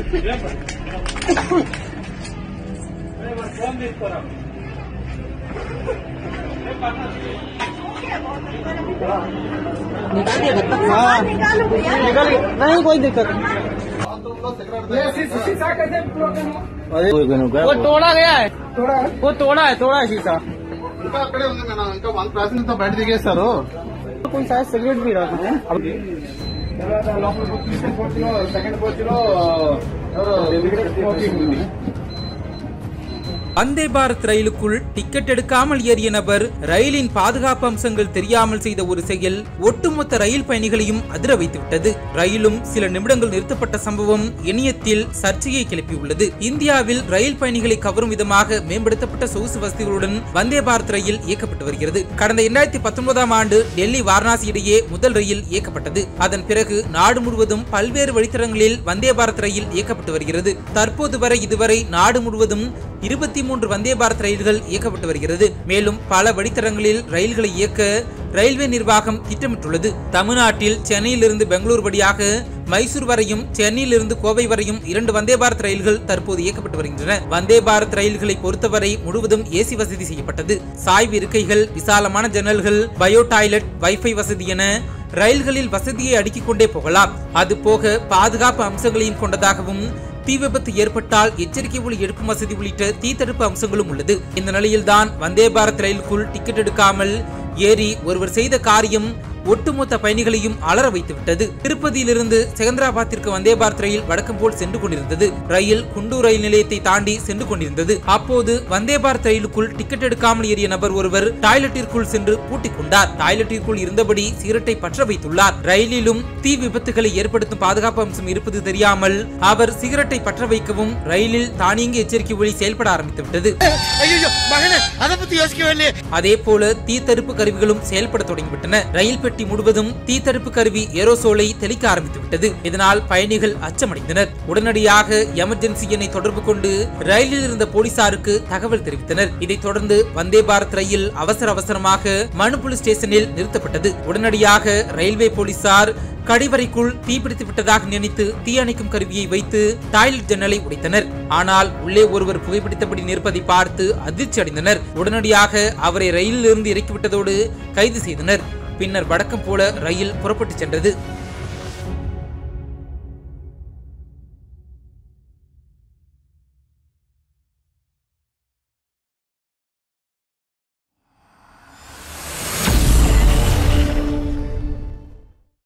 हाँ निकल नहीं कोई दिक्कत अरे वो तोड़ा गया है वो तोड़ा है तोड़ा है शीशा ఇంకా అక్కడే ఉంది మేడం ఇంకా వన్ ప్యాసింజర్ తో బయట దిగేస్తారు कोई शायद सिगरेट पी रहा था తర్వాత లోపల క్రిస్టియన్ కోచ్ లో సెకండ్ కోచ్ లో ఎవరు స్మోకింగ్ ఉంది வந்தே பாரத் ரயிலுக்குள் டிக்கெட் எடுக்காமல் ஏறிய நபர் ரயிலின் பாதுகாப்பு அம்சங்கள் தெரியாமல் செய்த ஒரு செயல் ஒட்டுமொத்த ரயில் பயணிகளையும் அதிர வைத்துவிட்டது ரயிலும் சில நிமிடங்கள் நிறுத்தப்பட்ட சம்பவம் இணையத்தில் சர்ச்சையை கிளப்பியுள்ளது இந்தியாவில் ரயில் பயணிகளை கவரும் விதமாக மேம்படுத்தப்பட்ட சொகுசு வசதிகளுடன் வந்தே பாரத் ரயில் இயக்கப்பட்டு வருகிறது கடந்த இரண்டாயிரத்தி பத்தொன்பதாம் ஆண்டு டெல்லி வாரணாசி இடையே முதல் ரயில் இயக்கப்பட்டது அதன் பிறகு நாடு முழுவதும் பல்வேறு வழித்தடங்களில் வந்தே பாரத் ரயில் இயக்கப்பட்டு வருகிறது தற்போது வரை இதுவரை நாடு முழுவதும் இருபத்தி மூன்று வந்தே பாரத் ரயில்கள் இயக்கப்பட்டு வருகிறது மேலும் பல வழித்தடங்களில் ரயில்களை இயக்க ரயில்வே நிர்வாகம் திட்டமிட்டுள்ளது தமிழ்நாட்டில் சென்னையிலிருந்து பெங்களூர் வழியாக மைசூர் வரையும் சென்னையிலிருந்து கோவை வரையும் இரண்டு வந்தே பாரத் ரயில்கள் தற்போது இயக்கப்பட்டு வருகின்றன வந்தே பாரத் ரயில்களை பொறுத்தவரை முழுவதும் ஏசி வசதி செய்யப்பட்டது சாய்வு இருக்கைகள் விசாலமான ஜன்னல்கள் பயோ டாய்லெட் வைஃபை வசதி என ரயில்களில் வசதியை அடுக்கிக் கொண்டே போகலாம் அது போக பாதுகாப்பு அம்சங்களையும் கொண்டதாகவும் தீ விபத்து ஏற்பட்டால் எச்சரிக்கை ஒளி எழுப்பும் வசதி உள்ளிட்ட தீ தடுப்பு அம்சங்களும் உள்ளது இந்த நிலையில்தான் வந்தே பாரத் ரயிலுக்குள் டிக்கெட் எடுக்காமல் ஏறி ஒருவர் செய்த காரியம் ஒட்டுமொத்த பயணிகளையும் அலற வைத்துவிட்டது திருப்பதியிலிருந்து செகந்திராபாத்திற்கு வந்தே பாரத் ரயில் வழக்கம் போல் சென்று கொண்டிருந்தது ரயில் குண்டூர் ரயில் நிலையத்தை தாண்டி சென்று கொண்டிருந்தது அப்போது வந்தே பாரத் ரயிலுக்குள் டிக்கெட் எடுக்காமல் ஏறிய நபர் ஒருவர் டாய்லெட்டிற்குள் சென்று பூட்டிக் கொண்டார் டாய்லெட்டிற்குள் இருந்தபடி சிகரெட்டை பற்ற வைத்துள்ளார் ரயிலிலும் தீ விபத்துகளை ஏற்படுத்தும் பாதுகாப்பு அம்சம் இருப்பது தெரியாமல் அவர் சிகரெட்டை பற்ற வைக்கவும் ரயிலில் தானியங்கி எச்சரிக்கை ஒளி செயல்பட ஆரம்பித்து விட்டது அதே போல தீ தடுப்பு கருவிகளும் செயல்பட தொடங்கிவிட்டன ரயில் பெட்டி முழுவதும் தீ தடுப்பு கருவி ஏரோசோலை தெளிக்க ஆரம்பித்து விட்டது இதனால் பயணிகள் அச்சமடைந்தனர் உடனடியாக எமர்ஜென்சி எண்ணை தொடர்பு கொண்டு ரயிலில் இருந்த போலீசாருக்கு தகவல் தெரிவித்தனர் இதைத் தொடர்ந்து வந்தே பாரத் ரயில் அவசர அவசரமாக மணுப்புலி ஸ்டேஷனில் நிறுத்தப்பட்டது உடனடியாக ரயில்வே போலீசார் கழிவறைக்குள் தீப்பிடித்து விட்டதாக நினைத்து தீயணைக்கும் கருவியை வைத்து டாய்லெட் ஜன்னலை உடைத்தனர் ஆனால் உள்ளே ஒருவர் புகைப்பிடித்தபடி நிற்பதை பார்த்து அதிர்ச்சி அடைந்தனர் உடனடியாக அவரை ரயிலில் இருந்து இறக்கிவிட்டதோடு கைது செய்தனர் பின்னர் வழக்கம் போல ரயில் புறப்பட்டு சென்றது